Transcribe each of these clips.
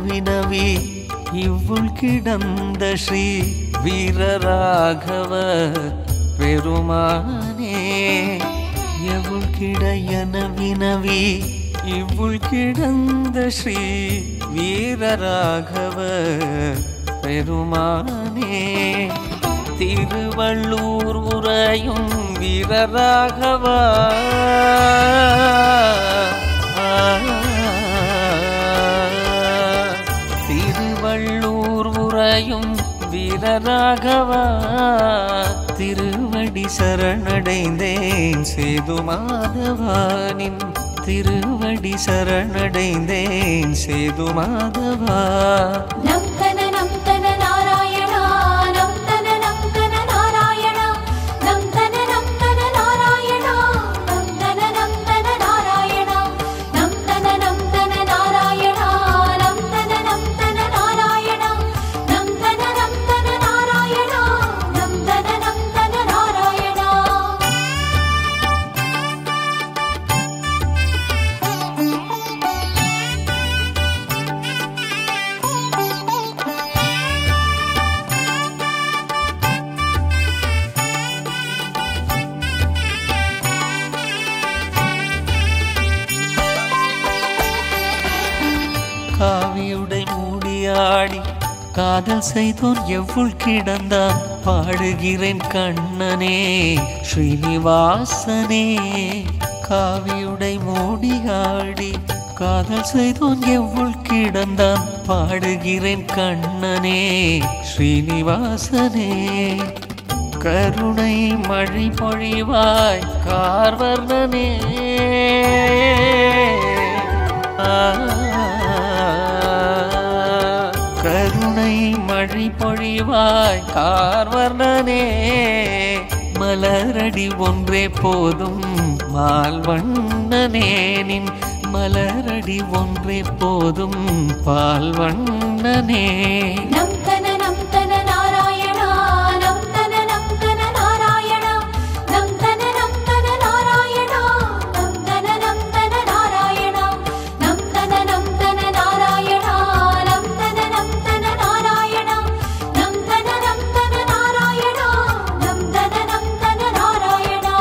வினவி இவ்வுள் கிடந்த ஸ்ரீ வீரராகவ பெருமானே எவுள் கிடையன வினவி இவ்வுள் கிடந்த ஸ்ரீ வீரராகவ பெருமானே திருவள்ளூர் உரையும் வீரராகவா திருவள்ளூர் உரையும் வீரராகவா திருவடி சரணடைந்தேன் சேது மாதவானின் திருவடி சரணடைந்தேன் சேது மாதவா நம் தன நம் தன நாராயணா நம் தன நம் தன நாராயணா நம் தன நம் தன நாராயணா நம் தன நம் தன நாராயணா நம் தன நம் தன நாராயணா நம் தன நம் தன நாராயணா நம் தன நம் தன நாராயணா நம் தன நம் தன நாராயணா காவியுடை மூடியாடி காதல் செய்தோன் எவ்வுள் கிடந்தான் பாடுகிறேன் கண்ணனே ஸ்ரீனிவாசனே காவியுடை மூடியாடி காதல் செய்தோன் எவ்வுள் கிடந்தான் பாடுகிறேன் கண்ணனே ஸ்ரீனிவாசனே கருணை மழை பொழிவாய் கார்வர்ணனே கருணை மழை பொழிவாய் கார்வர்ணனே மலரடி ஒன்றே போதும் மால்வண்ணனே நின் மலரடி ஒன்றே போதும் பால்வண்ணனே நம் தன நம் தன நாராயணா நம் தன நம் தன நாராயணா நம் தன நம் தன நாராயணா நம் தன நம் தன நாராயணா நம் தன நம் தன நாராயணா நம் தன நம் தன நாராயணா நம் தன நம் தன நாராயணா நம் தன நம் தன நாராயணா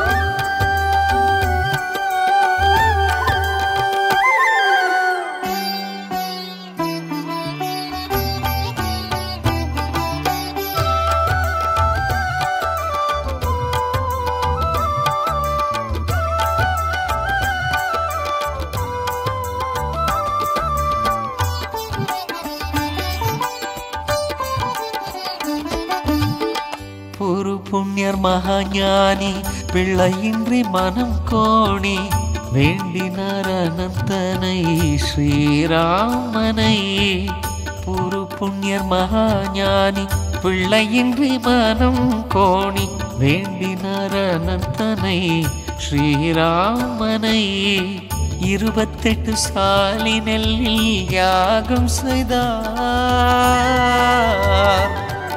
ஒரு புண்ணியர் மகாஞானி பிள்ளையின்றி மனம் கோணி வேண்டினார் அனந்தனை ஸ்ரீராமனை ஒரு புண்ணியர் மகாஞானி பிள்ளையின்றி மனம் கோணி வேண்டினார் அனந்தனை ஸ்ரீராமனை இருபத்தெட்டு சாலி நெல்லில் யாகம் செய்தார்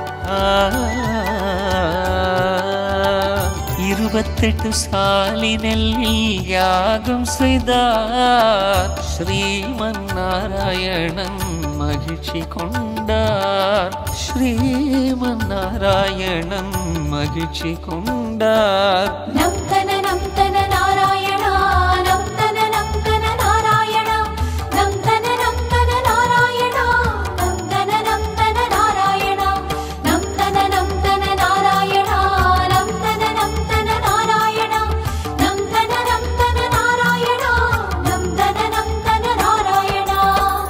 இருபத்தெட்டு சாலி நெல்லில் யாகம் செய்தார் ஸ்ரீமன் நாராயணன் மகிழ்ச்சி கொண்டார் ஸ்ரீமன் நாராயணன் மகிழ்ச்சி கொண்டார் நம் தன நம் தன நாராயணா நம் தன நம் தன நாராயணா நம் தன நம் தன நாராயணா நம் தன நம் தன நாராயணா நம் தன நம் தன நாராயணா நம் தன நம் தன நாராயணா நம் தன நம் தன நாராயணா நம் தன நம் தன நாராயணா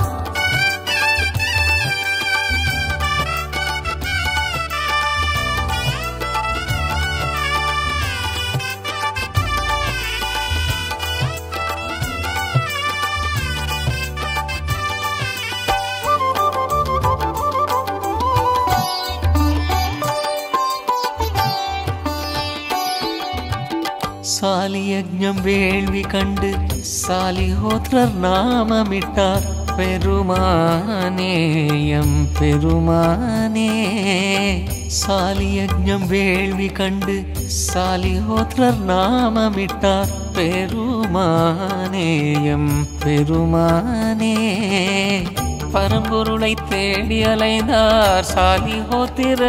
சாலியஜம் வேள்வி கண்டு சாலிஹோத்ரர் நாமமிட்டார் பெருமானேயம் பெருமானே சாலியஜம் வேள்வி கண்டு சாலிஹோத்ரர் நாமமிட்டார் பெருமானேயம் பெருமானே பரம்பொருளை தேடி அலைந்தார் சாலி ஹோத்திர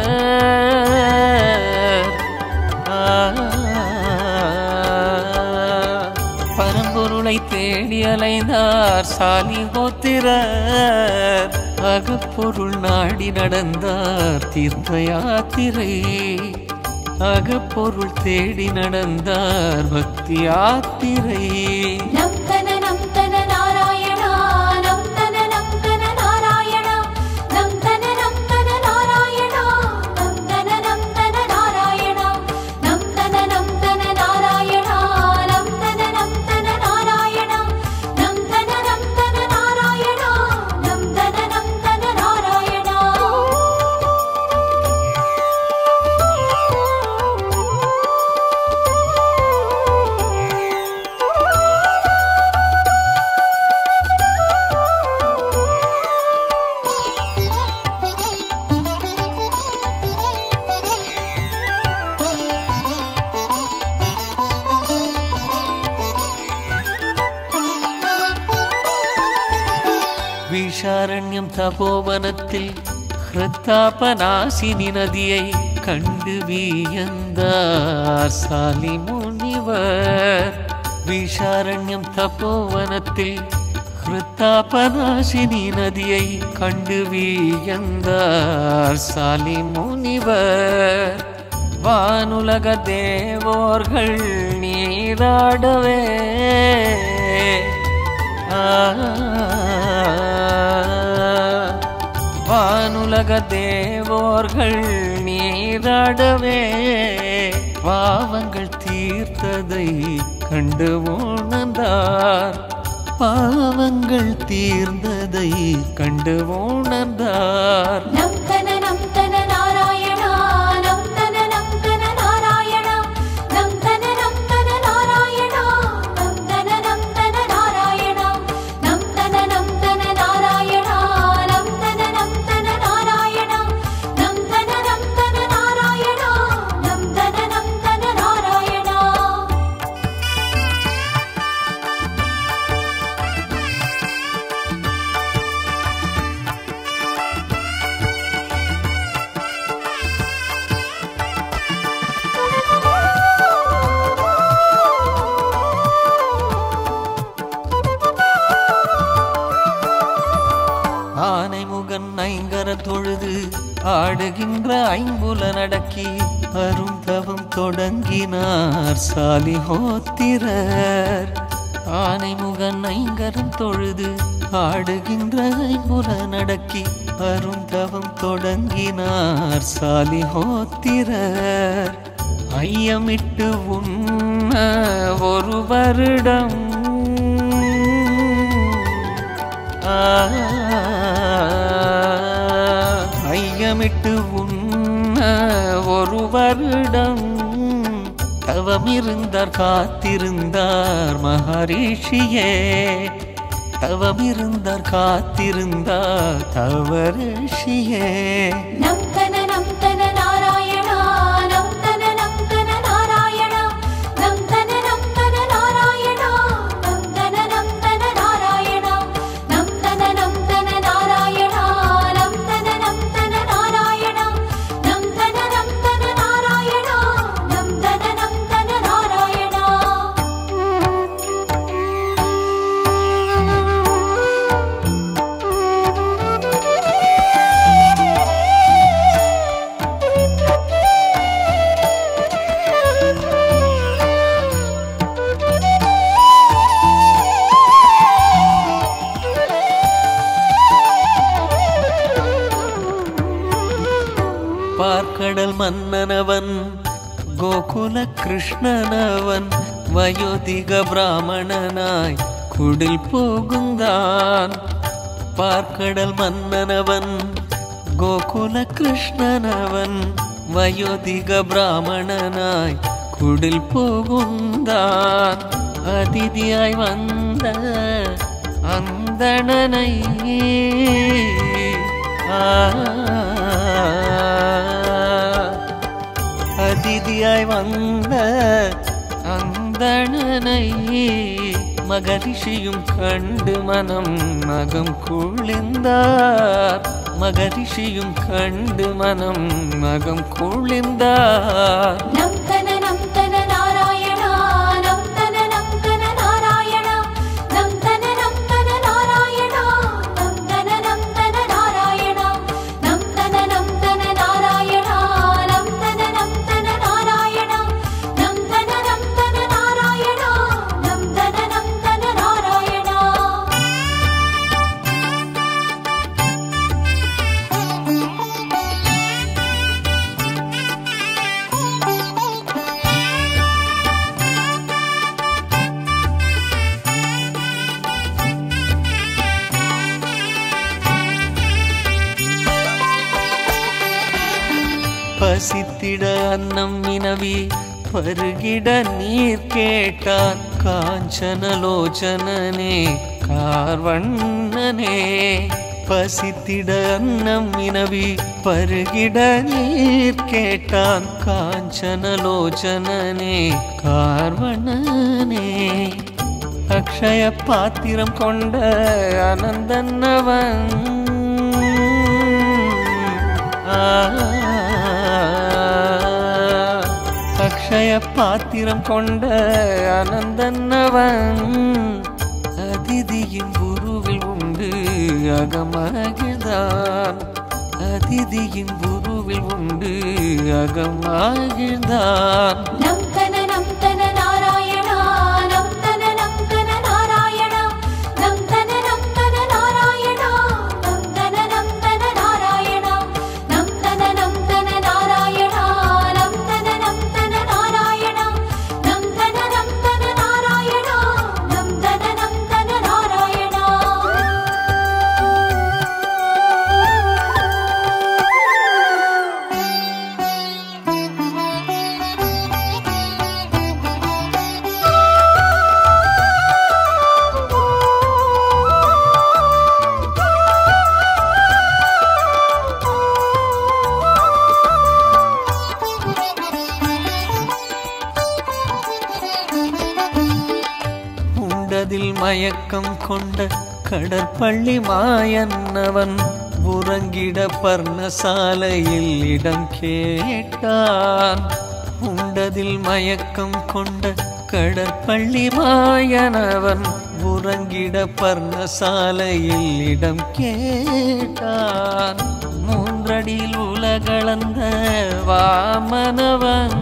பரம்பொருளை தேடி அலைந்தார் சாலி ஹோத்திரர் அகப்பொருள் நாடி நடந்தார் தீர்த்த யாத்திரை அகப்பொருள் தேடி நடந்தார் பக்தி யாத்திரை நம் தன நம் தன நாராயணா நம் தன நம் தன நாராயணா நம் தன நம் தன நாராயணா நம் தன நம் தன நாராயணா நம் தன நம் தன நாராயணா நம் தன நம் தன நாராயணா நம் தன நம் தன நாராயணா நம் தன நம் தன நாராயணா விஷாரண்யம் தபோவனத்தில் ஹிருத்தாபநாசினி நதியை கண்டு வியந்தார் சாலி முனிவர் விஷாரண்யம் தபோவனத்தில் ஹிருத்தாபநாசினி நதியை கண்டு வியந்தார் சாலி முனிவர் வானுலக தேவோர்கள் நீராடவே வானுலக தேவோர்கள் நீராடவே பாவங்கள் தீர்த்ததை கண்டு உணர்ந்தார் பாவங்கள் தீர்ந்ததை கண்டு உணர்ந்தார் நம் தன நம் தன நாராயணா நம் தன நம் தன நாராயணா நம் தன நம் தன நாராயணா நம் தன நம் தன நாராயணா நம் தன நம் தன நாராயணா நம் தன நம் தன நாராயணா நம் தன நம் தன நாராயணா நம் தன நம் தன நாராயணா ஆனைமுகன் ஐங்கர தொழுது ஆடுகின்ற ஐம்புல நடக்கி அருந்தவம் தொடங்கினார் சாலிஹோத்திரர் ஆனைமுகன் ஐங்கரம் தொழுது ஆடுகின்ற ஐம்புல நடக்கி அருந்தவம் தொடங்கினார் சாலிஹோத்திரர் ஐயமிட்டு உண்ண ஒரு வருடம் ஐயமிட்டு உண்ண ஒரு வருடம் தவமிருந்தார் காத்திருந்தார் மகரிஷியே தவமிருந்தார் காத்திருந்தார் தவரிஷியே நம் தன நம் தன நாராயணா நம் தன நம் தன நாராயணா நம் தன நம் தன நாராயணா நம் தன நம் தன நாராயணா நம் தன நம் தன நாராயணா நம் தன நம் தன நாராயணா நம் தன நம் தன நாராயணா நம் தன நம் தன நாராயணா பார்க்கடல் மன்னனவன் கோகுல கிருஷ்ணனவன் வயோதிக பிராமணனாய் குடில் போகுந்தான் பார்க்கடல் மன்னனவன் கோகுல கிருஷ்ணனவன் வயோதிக பிராமணனாய் குடில் போகுந்தான் அதிதியாய் வந்த அந்தணனை அதிதியாய் வந்த அந்தணனை மகரிஷியும் கண்டு மனம் மகம் குளிர்ந்தார் மகரிஷியும் கண்டு மனம் மகம் குளிர்ந்தார் நம் தன நம் தன நாராயணா நம் தன நம் தன நாராயணா நம் தன நம் தன நாராயணா நம் தன நம் தன நாராயணா நம் தன நம் தன நாராயணா நம் தன நம் தன நாராயணா நம் தன நம் தன நாராயணா நம் தன நம் தன நாராயணா பசித்திட அன்னம் வினவி பருகிட நீர் கேட்டான் காஞ்சனலோச்சனனே கார்வண்ணனே பசித்திட அன்னம் வினவி பருகிட நீர் கேட்டான் காஞ்சனலோச்சனனே கார்வண்ணனே அக்ஷய பாத்திரம் கொண்ட அனந்தன்னவன் அக்ஷய பாத்திரம் கொண்ட அனந்தன்னவன் அதிதியின் குருவில் உண்டு அகமகிழ்ந்தான் அதிதியின் குருவில் உண்டு அகமகிழ்ந்தான் நம் தன நம் தன நாராயணா நம் தன நம் தன நாராயணா நம் தன நம் தன நாராயணா நம் தன நம் தன நாராயணா நம் தன நம் தன நாராயணா நம் தன நம் தன நாராயணா நம் தன நம் தன நாராயணா நம் தன நம் தன நாராயணா உண்டதில் மயக்கம் கொண்ட கடற்பள்ளி மாயன்னவன் உறங்கிட பர்ணசாலையில் இடம் கேட்டான் உண்டதில் மயக்கம் கொண்ட கடற்பள்ளி மாயனவன் உறங்கிட பர்ணசாலையில் இடம் கேட்டான் மூன்றடியில் உலகளந்த வாமனவன்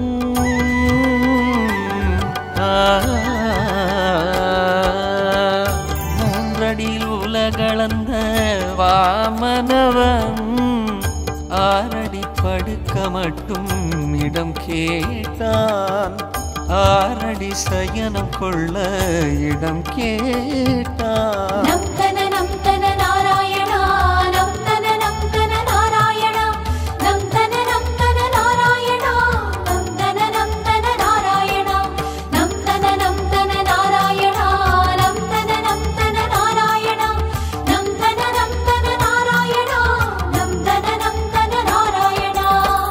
மூன்றடியில் உலகளந்த வாமனவன் ஆரடி படுக்க மட்டும் இடம் கேட்டான் ஆரடி சயனம் கொள்ள இடம் கேட்டான் நம் தன நம் தன நாராயணா நம் தன நம் தன நாராயணா நம் தன நம் தன நாராயணா நம் தன நம் தன நாராயணா நம் தன நம் தன நாராயணா நம் தன நம் தன நாராயணா நம் தன நம் தன நாராயணா நம் தன நம் தன நாராயணா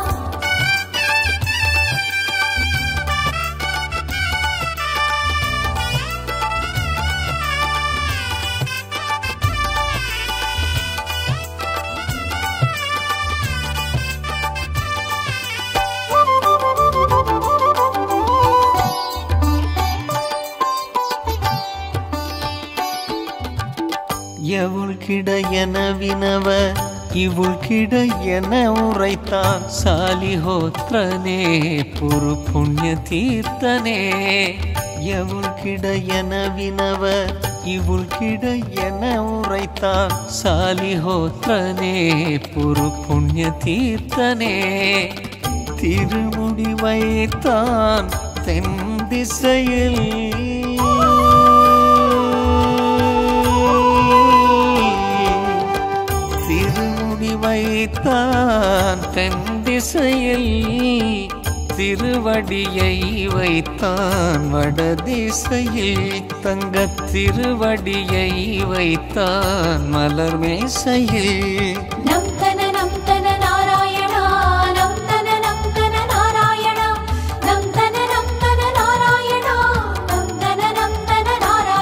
எவுள் கிட என வினவ இவுள் கிட என உரைத்தான் சாலிஹோத்ரனே புரு புண்ணிய தீர்த்தனே எவுள் கிட என வினவ இவுள் கிட என உரைத்தான் சாலிஹோத்ரனே புரு புண்ணிய தீர்த்தனே திருமுடி வைத்தான் தென் திசையில் திருமுடி வைத்தான் தென் திசையில் திருவடியை வைத்தான் வடதிசையில் தங்க திருவடியை வைத்தான் மலர் மேசையில் நம் தன நம் தன நாராயணா நம் தன நம் தன நாராயணா நம் தன நம் தன நாராயணா நம் தன நம் தன நாராயணா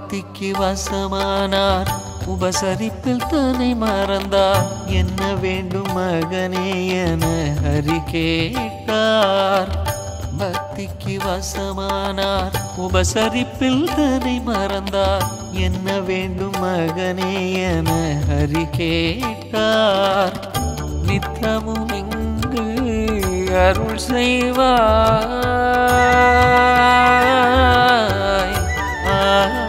பக்திக்கு வசமானார் உபசரிப்பில் தன்னை மறந்தார் என்ன வேண்டும் மகனே என ஹரி கேட்டார் பக்திக்கு வசமானார் உபசரிப்பில் தன்னை மறந்தார் என்ன வேண்டும் மகனே என ஹரி கேட்டார் நித்தமும் இங்கு அருள் செய்வாய் ஆ,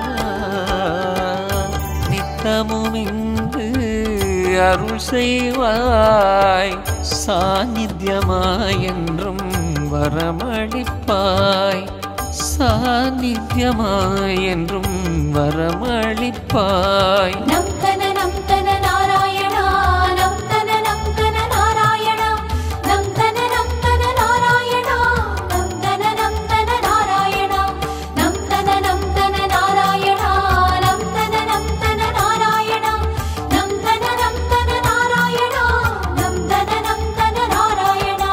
நித்தமும் இங்கு அருள் செய்வாய் சாநித்தியமாய் என்றும் வரமளிப்பாய் சாநித்தியமாய் என்றும் வரமளிப்பாய் நம் தன நம் தன நாராயணா நம் தன நம் தன நாராயணா நம் தன நம் தன நாராயணா நம் தன நம் தன நாராயணா நம் தன நம் தன நாராயணா நம் தன நம் தன நாராயணா நம் தன நம் தன நாராயணா நம் தன நம் தன நாராயணா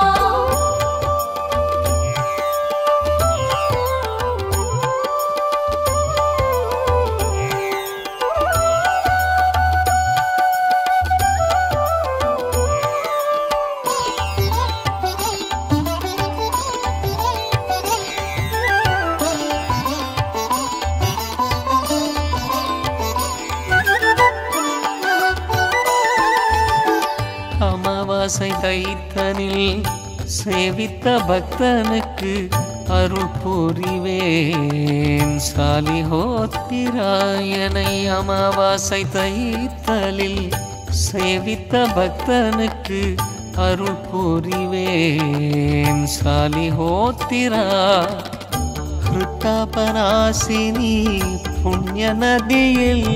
அமாவாசை தைத்தனில் சேவித்த பக்தனுக்கு அருள் புரிவேன் சாலிஹோத்திராயனை அமாவாசை தைத்தலில் சேவித்த பக்தனுக்கு அருள் புரிவேன் சாலிஹோத்திரா ஹிருத்தாபராசினி புண்ணிய நதியில்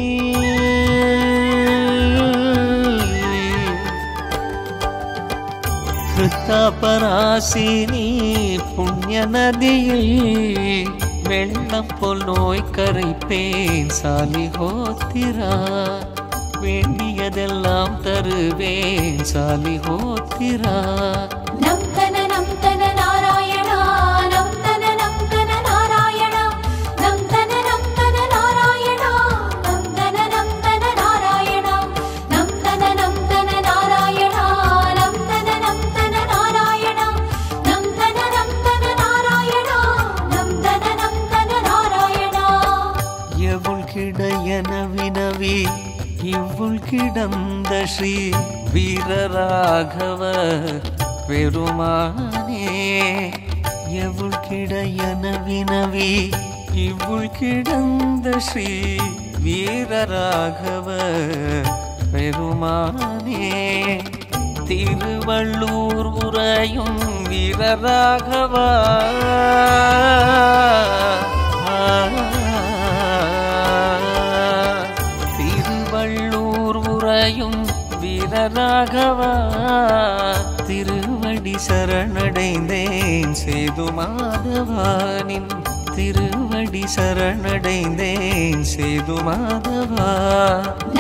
ஹிருத்தாபராசினி புண்ணிய நதியில் வெள்ளம் போல் நோய் கரைப்பேன் சாலிஹோத்திரா வேண்டியதெல்லாம் தருவேன் சாலிஹோத்திரா நம் தன நம் தன நாராயணா நம் தன நம் தன நாராயணா நம் தன நம் தன நாராயணா நம் தன நம் தன நாராயணா நம் தன நம் தன நாராயணா நம் தன நம் தன நாராயணா நம் தன நம் தன நாராயணா நம் தன நம் தன நாராயணா எவுள் கிடையன வினவி இவ்வுள் கிடந்த ஸ்ரீ வீரராகவ பெருமானே எவுள் கிடையன வினவி இவ்வுள் கிடந்த ஸ்ரீ வீரராகவ பெருமானே திருவள்ளூர் உரையும் வீரராகவா திருவள்ளூர் உரையும் வீரராகவா திருவடி சரணடைந்தேன் சேது மாதவானின் திருவடி சரணடைந்தேன் சேது மாதவா